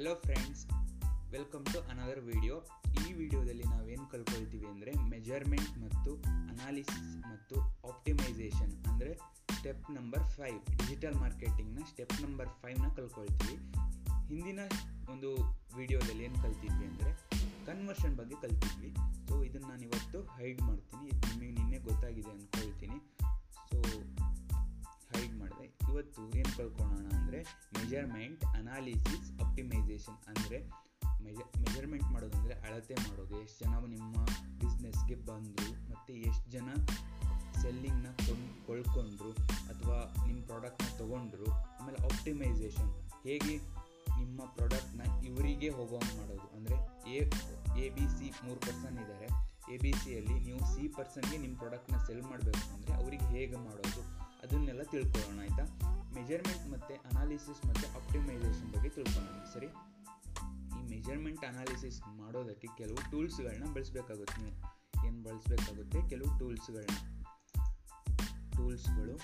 hello friends welcome to another video ಈ ವಿಡಿಯೋದಲ್ಲಿ ನಾವೇನು ಕಲ್ಕೊಳ್ತೀವಿ ಅಂದರೆ ಮೆಜರ್ಮೆಂಟ್ ಮತ್ತು ಅನಾಲಿಸಿಸ್ ಮತ್ತು ಆಪ್ಟಿಮೈಸೇಷನ್ ಅಂದರೆ ಸ್ಟೆಪ್ ನಂಬರ್ ಫೈವ್ ಡಿಜಿಟಲ್ ಮಾರ್ಕೆಟಿಂಗ್ನ ಸ್ಟೆಪ್ ನಂಬರ್ ಫೈವ್ನ ಕಲ್ಕೊಳ್ತೀವಿ ಹಿಂದಿನ ಒಂದು ವಿಡಿಯೋದಲ್ಲಿ ಏನು ಕಲ್ತಿದ್ವಿ ಅಂದರೆ ಕನ್ವರ್ಷನ್ ಬಗ್ಗೆ ಕಲ್ತಿದ್ವಿ ಸೊ ಇದನ್ನು ನಾನು ಇವತ್ತು ಹೈಡ್ ಮಾಡ್ತೀನಿ ಇದು ನಿಮಗೆ ನಿನ್ನೆ ಗೊತ್ತಾಗಿದೆ ಅಂದ್ಕೊಳ್ತೀನಿ ಸೊ ಹೈಡ್ ಮಾಡಿದೆ ಇವತ್ತು ಏನು ಕಲ್ಕೊಳ್ಳೋಣ ಅಂದರೆ ಮೆಜರ್ಮೆಂಟ್ ಅನಾಲಿಸಿಸ್ ಆಪ್ಟಿಮೈಸೇಷನ್ ಅಂದರೆ ಮೆಜ ಮೆಜರ್ಮೆಂಟ್ ಮಾಡೋದಂದರೆ ಅಳತೆ ಮಾಡೋದು ಎಷ್ಟು ಜನ ನಿಮ್ಮ ಬಿಸ್ನೆಸ್ಗೆ ಬಂದರು ಮತ್ತು ಎಷ್ಟು ಜನ ಸೆಲ್ಲಿಂಗ್ನ ಕೊಂಡು ಕೊಳ್ಳ್ಕೊಂಡ್ರು ಅಥವಾ ನಿಮ್ಮ ಪ್ರಾಡಕ್ಟ್ನ ತೊಗೊಂಡ್ರು ಆಮೇಲೆ ಆಪ್ಟಿಮೈಸೇಷನ್ ಹೇಗೆ ನಿಮ್ಮ ಪ್ರಾಡಕ್ಟ್ನ ಇವರಿಗೆ ಹೋಗೋಂಗೆ ಮಾಡೋದು ಅಂದರೆ ಎ ಎ ಬಿ ಸಿ ಮೂರು ಪರ್ಸನ್ ಇದ್ದಾರೆ ಎ ಬಿ ಸಿಯಲ್ಲಿ ನೀವು ಸಿ ಪರ್ಸನ್ಗೆ ನಿಮ್ಮ ಪ್ರಾಡಕ್ಟ್ನ ಸೆಲ್ ಮಾಡಬೇಕು ಅಂದರೆ ಅವರಿಗೆ ಹೇಗೆ ಮಾಡೋದು ಅದನ್ನೆಲ್ಲ ತಿಳ್ಕೊಳ್ಳೋಣ ಆಯಿತಾ ಮೆಜರ್ಮೆಂಟ್ ಮತ್ತು ಅನಾಲಿಸಿಸ್ ಮತ್ತು ಆಪ್ಟಿಮೈಸೇಷನ್ ಬಗ್ಗೆ ತಿಳ್ಕೊಳ್ಳೋಣ ಸರಿ ಈ ಮೆಜರ್ಮೆಂಟ್ ಅನಾಲಿಸಿಸ್ ಮಾಡೋದಕ್ಕೆ ಕೆಲವು ಟೂಲ್ಸ್ಗಳನ್ನ ಬಳಸಬೇಕಾಗುತ್ತೆ ನೀವು ಏನು ಬಳಸಬೇಕಾಗುತ್ತೆ ಕೆಲವು ಟೂಲ್ಸ್ಗಳನ್ನ ಟೂಲ್ಸ್ಗಳು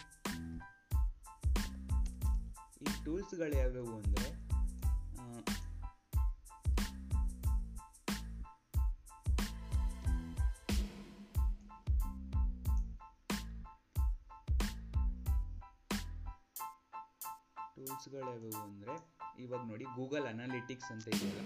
ಈ ಟೂಲ್ಸ್ಗಳು ಯಾವ್ಯಾವು ಅಂದರೆ ಟೂಲ್ಸ್ಗಳು ಯಾವ್ಯಾವು ಅಂದರೆ ಇವಾಗ ನೋಡಿ ಗೂಗಲ್ ಅನಾಲಿಟಿಕ್ಸ್ ಅಂತ ಇದೆಯಲ್ಲ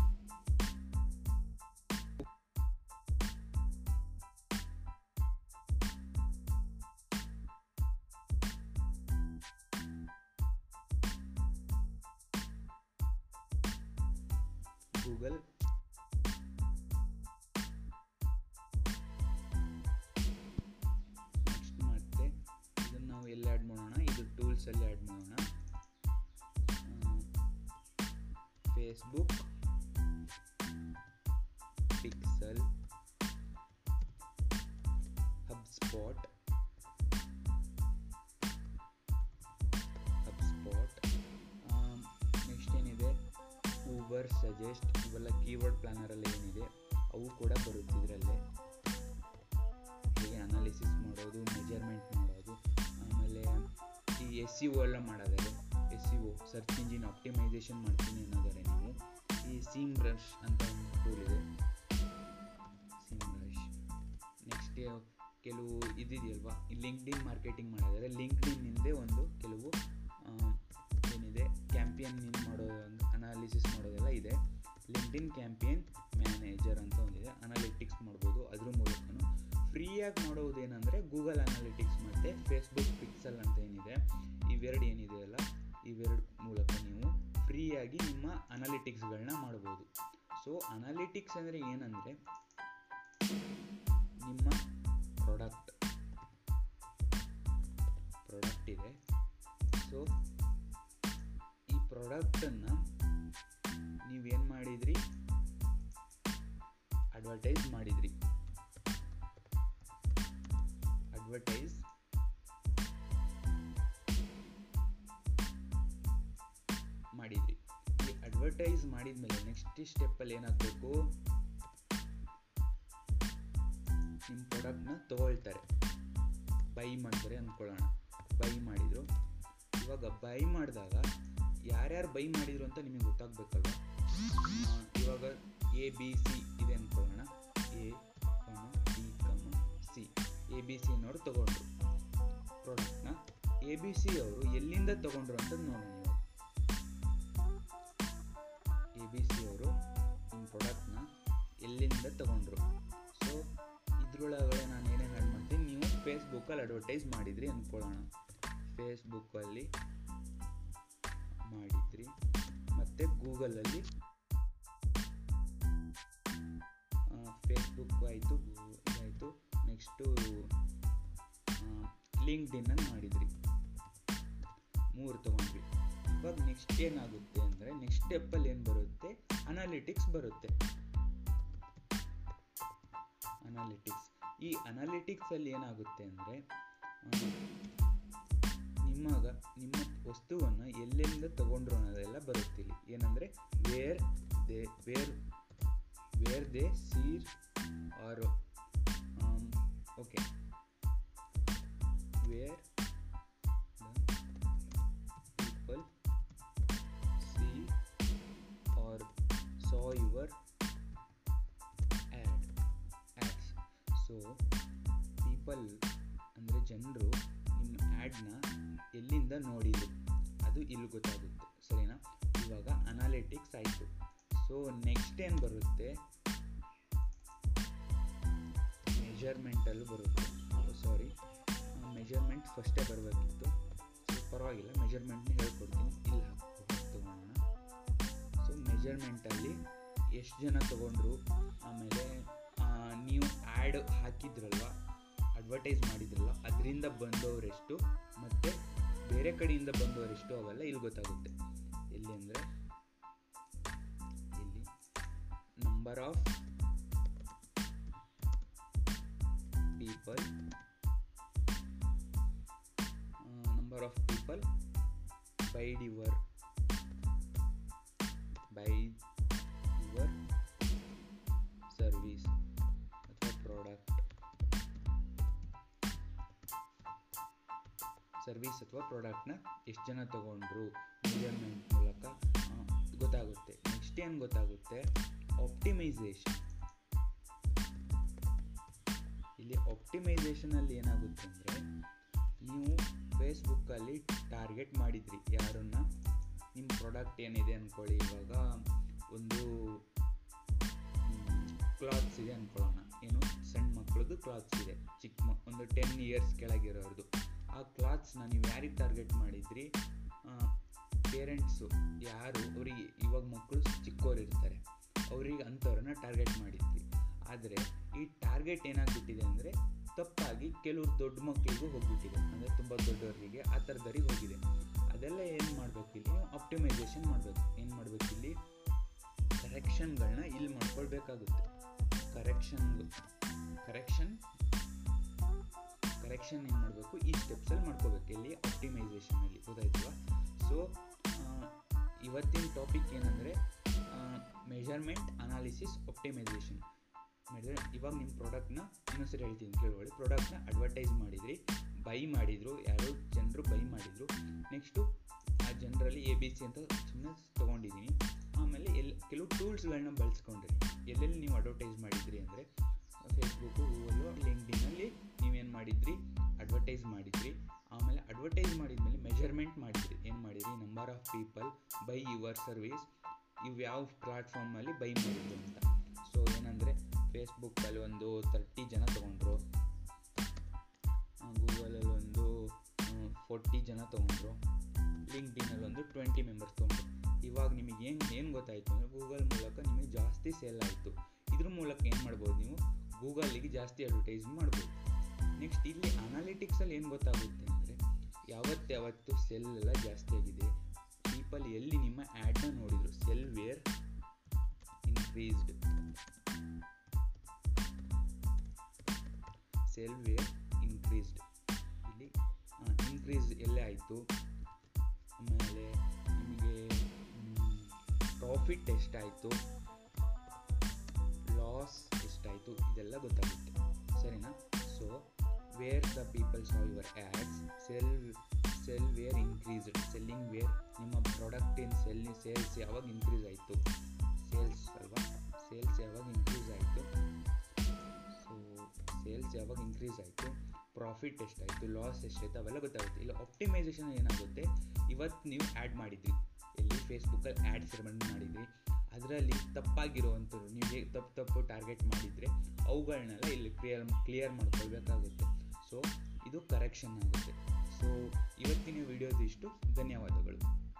ಗೂಗಲ್ ನೆಕ್ಸ್ಟ್ ಮತ್ತೆ ಇದನ್ನು ನಾವು ಎಲ್ಲಿ ಆ್ಯಡ್ ಮಾಡೋಣ ಇದು ಟೂಲ್ಸಲ್ಲಿ ಆ್ಯಡ್ ಮಾಡೋಣ Facebook pixel HubSpot HubSpot next ಏನಿದೆ ಊಬರ್ ಸಜೆಸ್ಟ್ ಇವೆಲ್ಲ ಕೀವರ್ಡ್ ಪ್ಲಾನರಲ್ಲಿ ಏನಿದೆ ಅವು ಕೂಡ ಬರುತ್ತೆ ಇದರಲ್ಲೇ ಹೇಗೆ ಅನಾಲಿಸಿಸ್ ಮಾಡೋದು ಮೆಜರ್ಮೆಂಟ್ ಮಾಡೋದು ಆಮೇಲೆ ಈ ಎಸ್ ಸಿ ಒ ಎಲ್ಲ ಮಾಡೋದಾರೆ S E O search engine optimisation ಮಾಡ್ತೀನಿ ಅನ್ನೋದಾರೆ ನೀವು ಈ ಸೀಮ್ ರಶ್ ಅಂತ ಒಂದು ಟೂಲ್ ಇದೆ ಸೀಮ್ ರಶ್ ನೆಕ್ಸ್ಟ್ ಕೆಲವು ಇದಿದೆಯಲ್ವಾ ಈ ಲಿಂಕ್ಡ್ ಮಾರ್ಕೆಟಿಂಗ್ ಮಾಡಿದರೆ ಲಿಂಕ್ಡ್ ಹಿಂದೆ ಒಂದು ಕೆಲವು ಏನಿದೆ ಕ್ಯಾಂಪಿಯನ್ ಮಾಡೋ ಅನಾಲಿಸಿಸ್ ಮಾಡೋದೆಲ್ಲ ಇದೆ ಲಿಂಕ್ಡಿನ್ ಕ್ಯಾಂಪಿಯನ್ ಮ್ಯಾನೇಜರ್ ಅಂತ ಒಂದಿದೆ ಅನಾಲಿಟಿಕ್ಸ್ ಮಾಡ್ಬೋದು ಅದ್ರ ಮೂಲಕನೂ ಫ್ರೀಯಾಗಿ ಮಾಡೋದೇನೆಂದರೆ ಗೂಗಲ್ ಅನಾಲಿಟಿಕ್ಸ್ ಮತ್ತು ಫೇಸ್ಬುಕ್ ಪಿಕ್ಸಲ್ ಅಂತ ಏನಿದೆ ಇವೆರಡು ಏನಿದೆಯಲ್ಲ ಇವೆರಡು ಮೂಲಕ ನೀವು ಫ್ರೀಯಾಗಿ ನಿಮ್ಮ ಅನಾಲಿಟಿಕ್ಸ್ಗಳನ್ನ ಮಾಡ್ಬೋದು ಸೊ ಅನಾಲಿಟಿಕ್ಸ್ ಅಂದರೆ ಏನಂದರೆ ನಿಮ್ಮ ಪ್ರಾಡಕ್ಟ್ ಪ್ರಾಡಕ್ಟ್ ಇದೆ ಸೊ ಈ ಪ್ರಾಡಕ್ಟನ್ನು ನೀವೇನು ಮಾಡಿದ್ರಿ ಅಡ್ವರ್ಟೈಸ್ ಮಾಡಿದ್ರಿ ಅಡ್ವರ್ಟೈಸ್ ಮಾಡಿದ್ರಿ ಈ ಅಡ್ವರ್ಟೈಸ್ ಮಾಡಿದ್ಮೇಲೆ ನೆಕ್ಸ್ಟ್ ಸ್ಟೆಪ್ಪಲ್ಲಿ ಏನಾಗಬೇಕು ನಿಮ್ಮ ಪ್ರಾಡಕ್ಟ್ನ ತಗೊಳ್ತಾರೆ ಬೈ ಮಾಡ್ತಾರೆ ಅಂದ್ಕೊಳ್ಳೋಣ ಬೈ ಮಾಡಿದರು ಇವಾಗ ಬೈ ಮಾಡಿದಾಗ ಯಾರ್ಯಾರು ಬೈ ಮಾಡಿದ್ರು ಅಂತ ನಿಮಗೆ ಗೊತ್ತಾಗಬೇಕಲ್ವ ಇವಾಗ ಎ ಬಿ ಸಿ ಇದೆ ಅಂದ್ಕೊಳ್ಳೋಣ A comma B comma C A B C ಅನ್ನೋರು ತಗೊಂಡ್ರು ಪ್ರಾಡಕ್ಟ್ನ ಎ ಬಿ ಸಿ ಅವರು ಎಲ್ಲಿಂದ ತಗೊಂಡ್ರು ಅಂತ ನೋಡೋಣ ನೀವು ಎ ಬಿ ಸಿ ಅವರು ನಿಮ್ಮ ಪ್ರಾಡಕ್ಟ್ನ ಎಲ್ಲಿಂದ ತಗೊಂಡ್ರು ಸೊ ಇದ್ರೊಳಗಡೆ ನಾನು ಏನೇನು ಆ್ಯಡ್ ಮಾಡ್ತೀನಿ ನೀವು ಫೇಸ್ಬುಕ್ಕಲ್ಲಿ ಅಡ್ವರ್ಟೈಸ್ ಮಾಡಿದ್ರಿ ಅಂದ್ಕೊಳ್ಳೋಣ ಫೇಸ್ಬುಕ್ಕಲ್ಲಿ ಮಾಡಿದ್ರಿ ಮತ್ತು ಗೂಗಲಲ್ಲಿ ಫೇಸ್ಬುಕ್ ಆಯಿತು ಆಯಿತು ನೆಕ್ಸ್ಟು ಲಿಂಕ್ಡಿನಲ್ಲಿ ಮಾಡಿದ್ರಿ ಮೂರು ತೊಗೊಂಡ್ವಿ ಇವಾಗ ನೆಕ್ಸ್ಟ್ ಏನಾಗುತ್ತೆ ಅಂದರೆ ನೆಕ್ಸ್ಟ್ ಸ್ಟೆಪ್ಪಲ್ಲಿ ಏನು ಬರುತ್ತೆ ಅನಾಲಿಟಿಕ್ಸ್ ಬರುತ್ತೆ ಅನಾಲಿಟಿಕ್ಸ್ ಈ ಅನಾಲಿಟಿಕ್ಸಲ್ಲಿ ಏನಾಗುತ್ತೆ ಅಂದರೆ ನಿಮ್ಮಗ ನಿಮ್ಮ ವಸ್ತುವನ್ನು ಎಲ್ಲೆಲ್ಲಿಂದ ತಗೊಂಡ್ರು ಅನ್ನೋದೆಲ್ಲ ಬರುತ್ತಿಲ್ಲ ಏನಂದರೆ where they where where they seer are okay where the people see are people ಅಂದರೆ ಜನರು ನಿಮ್ಮ ಆ್ಯಡ್ನ ಎಲ್ಲಿಂದ ನೋಡಿದ್ರು ಅದು ಇಲ್ಲಿ ಗೊತ್ತಾಗುತ್ತೆ ಸರಿನಾ ಇವಾಗ ಅನಾಲಿಟಿಕ್ಸ್ ಆಯಿತು ಸೊ ನೆಕ್ಸ್ಟ್ ಏನು ಬರುತ್ತೆ ಮೆಜರ್ಮೆಂಟಲ್ಲೂ ಬರುತ್ತೆ ಸಾರಿ ಮೆಜರ್ಮೆಂಟ್ ಫಸ್ಟೇ ಬರಬೇಕಿತ್ತು ಸೊ ಪರವಾಗಿಲ್ಲ ಮೆಜರ್ಮೆಂಟ್ನ ಹೇಳ್ಕೊಡ್ತೀನಿ ಇಲ್ಲಿ ಹಾಕಿ ತೊಗೊಳೋಣ ಸೊ ಮೆಜರ್ಮೆಂಟಲ್ಲಿ ಎಷ್ಟು ಜನ ತೊಗೊಂಡ್ರು ಆಮೇಲೆ ಆ, ನೀವು ಆ್ಯಡ್ ಹಾಕಿದ್ರಲ್ವ ಅಡ್ವರ್ಟೈಸ್ ಮಾಡಿದ್ರಲ್ಲ ಅದರಿಂದ ಬಂದವರೆಷ್ಟು ಮತ್ತು ಬೇರೆ ಕಡೆಯಿಂದ ಬಂದವರೆಷ್ಟು ಅವೆಲ್ಲ ಇಲ್ಲಿ ಗೊತ್ತಾಗುತ್ತೆ ಎಲ್ಲಿ ಅಂದರೆ ಇಲ್ಲಿ number of people number of people buyed your buy your service ಅಥವಾ ಪ್ರಾಡಕ್ಟ್ ಸರ್ವಿಸ್ ಅಥವಾ ಪ್ರಾಡಕ್ಟ್ನ ಎಷ್ಟು ಜನ ತಗೊಂಡ್ರು ಮೆಜರ್ಮೆಂಟ್ ಮೂಲಕ ಆ, ಗೊತ್ತಾಗುತ್ತೆ ನೆಕ್ಸ್ಟ್ ಏನು ಗೊತ್ತಾಗುತ್ತೆ ಆಪ್ಟಿಮೈಸೇಷನ್ ಇಲ್ಲಿ ಆಪ್ಟಿಮೈಸೇಷನಲ್ಲಿ ಏನಾಗುತ್ತೆ ಅಂದರೆ ನೀವು ಫೇಸ್ಬುಕ್ಕಲ್ಲಿ ಟಾರ್ಗೆಟ್ ಮಾಡಿದ್ರಿ ಯಾರನ್ನ ನಿಮ್ಮ ಪ್ರಾಡಕ್ಟ್ ಏನಿದೆ ಅಂದ್ಕೊಳ್ಳಿ ಇವಾಗ ಒಂದು ಕ್ಲಾತ್ಸ್ ಇದೆ ಅಂದ್ಕೊಳ್ಳೋಣ ಏನು ಸಣ್ಣ ಮಕ್ಕಳದ್ದು ಕ್ಲಾತ್ಸ್ ಇದೆ ಚಿಕ್ಕ ಮ ಒಂದು ಟೆನ್ ಇಯರ್ಸ್ ಕೆಳಗಿರೋರ್ದು ಆ ಕ್ಲಾತ್ಸ್ನ ನೀವು ಯಾರಿಗೆ ಟಾರ್ಗೆಟ್ ಮಾಡಿದ್ರಿ ಪೇರೆಂಟ್ಸು ಯಾರು ಅವರಿಗೆ ಇವಾಗ ಮಕ್ಕಳು ಚಿಕ್ಕವ್ರು ಇರ್ತಾರೆ ಅವ್ರಿಗೆ ಅಂಥವ್ರನ್ನ ಟಾರ್ಗೆಟ್ ಮಾಡಿದ್ವಿ ಆದರೆ ಈ ಟಾರ್ಗೆಟ್ ಏನಾಗ್ಬಿಟ್ಟಿದೆ ಅಂದರೆ ತಪ್ಪಾಗಿ ಕೆಲವ್ರು ದೊಡ್ಡ ಮಕ್ಕಳಿಗೂ ಹೋಗ್ಬಿಟ್ಟಿದೆ ಅಂದರೆ ತುಂಬ ದೊಡ್ಡವರಿಗೆ ಆ ಥರದವ್ರಿಗೆ ಹೋಗಿದೆ ಅದೆಲ್ಲ ಏನು ಮಾಡಬೇಕು ಇಲ್ಲಿ ಆಪ್ಟಿಮೈಸೇಷನ್ ಮಾಡಬೇಕು ಏನು ಮಾಡಬೇಕು ಇಲ್ಲಿ ಕರೆಕ್ಷನ್ಗಳನ್ನ ಇಲ್ಲಿ ಮಾಡ್ಕೊಳ್ಬೇಕಾಗುತ್ತೆ ಕರೆಕ್ಷನ್ ಕರೆಕ್ಷನ್ ಕರೆಕ್ಷನ್ ಏನು ಮಾಡಬೇಕು ಈ ಸ್ಟೆಪ್ಸಲ್ಲಿ ಮಾಡ್ಕೋಬೇಕು ಇಲ್ಲಿ ಆಪ್ಟಿಮೈಸೇಷನಲ್ಲಿ ಗೊತ್ತಾಯ್ತಲ್ವಾ ಸೊ ಇವತ್ತಿನ ಟಾಪಿಕ್ ಏನಂದರೆ ಮೆಜರ್ಮೆಂಟ್ ಅನಾಲಿಸಿಸ್ ಆಪ್ಟಿಮೈಸೇಷನ್ ಮೆಜರ್ ಇವಾಗ ನಿಮ್ಮ ಪ್ರಾಡಕ್ಟ್ನ ಇನ್ನೊಂದ್ಸರಿ ಹೇಳ್ತೀನಿ ಕೇಳ್ಕೊಳ್ಳಿ ಪ್ರಾಡಕ್ಟ್ನ ಅಡ್ವರ್ಟೈಸ್ ಮಾಡಿದ್ರಿ ಬೈ ಮಾಡಿದರು ಯಾರೋ ಜನರು ಬೈ ಮಾಡಿದರು ನೆಕ್ಸ್ಟು ಆ ಜನರಲ್ಲಿ ಎ ಬಿ ಸಿ ಅಂತ ಸುಮ್ಮನೆ ತೊಗೊಂಡಿದ್ದೀನಿ ಆಮೇಲೆ ಎಲ್ ಕೆಲವು ಟೂಲ್ಸ್ಗಳನ್ನ ಬಳಸ್ಕೊಂಡ್ರಿ ಎಲ್ಲೆಲ್ಲಿ ನೀವು ಅಡ್ವರ್ಟೈಸ್ ಮಾಡಿದ್ರಿ ಅಂದರೆ ಫೇಸ್ಬುಕ್ಕು ಗೂಗಲು ಲಿಂಕ್ಡಿನಲ್ಲಿ ನೀವೇನು ಮಾಡಿದ್ರಿ ಅಡ್ವರ್ಟೈಸ್ ಮಾಡಿದ್ರಿ ಆಮೇಲೆ ಅಡ್ವರ್ಟೈಸ್ ಮಾಡಿದ್ಮೇಲೆ ಮೆಜರ್ಮೆಂಟ್ ಮಾಡಿದ್ರಿ ಏನು ಮಾಡಿದ್ರಿ number of people buy your service ಇವು ಯಾವ ಪ್ಲಾಟ್ಫಾರ್ಮಲ್ಲಿ ಬೈ ಮಾಡಿದ್ರು ಅಂತ ಸೊ ಏನಂದರೆ ಫೇಸ್ಬುಕ್ಕಲ್ಲಿ ಒಂದು ತರ್ಟಿ ಜನ ತೊಗೊಂಡ್ರು ಗೂಗಲಲ್ಲಿ ಒಂದು ಫೋರ್ಟಿ ಜನ ತೊಗೊಂಡ್ರು ಲಿಂಕ್ಡಿನಲ್ಲಿ ಒಂದು ಟ್ವೆಂಟಿ ಮೆಂಬರ್ಸ್ ತೊಗೊಂಡ್ರು ಇವಾಗ ನಿಮಗೆ ಏನು ಏನು ಗೊತ್ತಾಯಿತು ಅಂದರೆ ಗೂಗಲ್ ಮೂಲಕ ನಿಮಗೆ ಜಾಸ್ತಿ ಸೇಲ್ ಆಯಿತು ಇದ್ರ ಮೂಲಕ ಏನು ಮಾಡ್ಬೋದು ನೀವು ಗೂಗಲಿಗೆ ಜಾಸ್ತಿ ಅಡ್ವರ್ಟೈಸ್ ಮಾಡ್ಬೋದು ನೆಕ್ಸ್ಟ್ ಇಲ್ಲಿ ಅನಾಲಿಟಿಕ್ಸಲ್ಲಿ ಏನು ಗೊತ್ತಾಗುತ್ತೆ ಅಂದರೆ ಯಾವತ್ತಾವತ್ತು ಸೆಲ್ ಎಲ್ಲ ಜಾಸ್ತಿ ಆಗಿದೆ ಪೀಪಲ್ ಎಲ್ಲಿ ನಿಮ್ಮ ಆ್ಯಡ್ನ ನೋಡಿದರು sell were increased sell were increased ಇಲ್ಲಿ ಇನ್ಕ್ರೀಸ್ ಎಲ್ಲೇ ಆಯಿತು ಆಮೇಲೆ ನಿಮಗೆ ಪ್ರಾಫಿಟ್ ಎಷ್ಟಾಯಿತು ಲಾಸ್ ಎಷ್ಟಾಯಿತು ಇದೆಲ್ಲ ಗೊತ್ತಾಗುತ್ತೆ ಸರಿನಾ so where the people saw your ads sell sell were increased selling were ನಿಮ್ಮ ಪ್ರಾಡಕ್ಟಿನ ಸೆಲ್ ಸೇಲ್ಸ್ ಯಾವಾಗ ಇನ್ಕ್ರೀಸ್ ಆಯಿತು ಸೇಲ್ಸ್ ಅಲ್ವಾ ಸೇಲ್ಸ್ ಯಾವಾಗ ಇನ್ಕ್ರೀಸ್ ಆಯಿತು ಸೊ ಸೇಲ್ಸ್ ಯಾವಾಗ ಇನ್ಕ್ರೀಸ್ ಆಯಿತು ಪ್ರಾಫಿಟ್ ಎಷ್ಟಾಯಿತು ಲಾಸ್ ಎಷ್ಟಾಯಿತು ಅವೆಲ್ಲ ಗೊತ್ತಾಗುತ್ತೆ ಇಲ್ಲ ಆಪ್ಟಿಮೈಸೇಷನ್ ಏನಾಗುತ್ತೆ ಇವತ್ತು ನೀವು ಆ್ಯಡ್ ಮಾಡಿದ್ರಿ ಎಲ್ಲಿ ಫೇಸ್ಬುಕ್ಕಲ್ಲಿ ಆ್ಯಡ್ಸ್ ರನ್ ಮಾಡಿದ್ರಿ ಅದರಲ್ಲಿ ತಪ್ಪಾಗಿರುವಂಥವ್ರು ನೀವು ಹೇಗೆ ತಪ್ಪು ತಪ್ಪು ಟಾರ್ಗೆಟ್ ಮಾಡಿದರೆ ಅವುಗಳನ್ನೆಲ್ಲ ಇಲ್ಲಿ ಕ್ಲಿಯರ್ ಕ್ಲಿಯರ್ ಮಾಡ್ಕೊಳ್ಬೇಕಾಗುತ್ತೆ ಸೊ ಇದು ಕರೆಕ್ಷನ್ ಆಗುತ್ತೆ ಸೊ ಇವತ್ತಿನ ವಿಡಿಯೋದಿಷ್ಟು ಧನ್ಯವಾದಗಳು